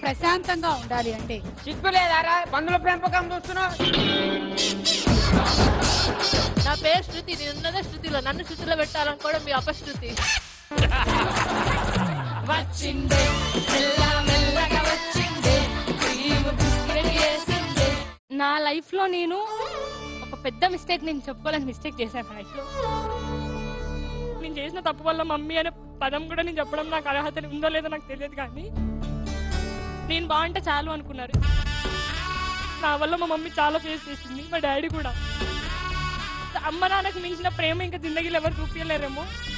ప్రశాంతంగా ఉండాలి అంటే సిగ్గు లేదారా పందుల పెంపకం చూస్తున్నావు నా పేరు శృతి నేను ఉన్నదే శృతిలో నన్ను శృతిలో పెట్టాలనుకోవడం మీ అపశృతి వచ్చిందే మెల్ల మెల్లగా వచ్చిందే క్రీమ్ బిస్కెట్ వేసిందే నా లైఫ్ లో నేను ఒక పెద్ద మిస్టేక్ నేను చెప్పుకోలేని మిస్టేక్ చేశాను లైఫ్ లో నేను చేసిన తప్పు వల్ల మమ్మీ అనే పదం కూడా నేను చెప్పడం నాకు అర్హత ఉందో లేదో నాకు తెలియదు కానీ నేను బాగుంటే చాలు అనుకున్నారు నా వల్ల మా మమ్మీ చాలా ఫేస్ చేసింది మా డాడీ కూడా అమ్మ నాన్నకు మించిన ప్రేమ ఇంకా జిందగీలో ఎవరు చూపించలేరేమో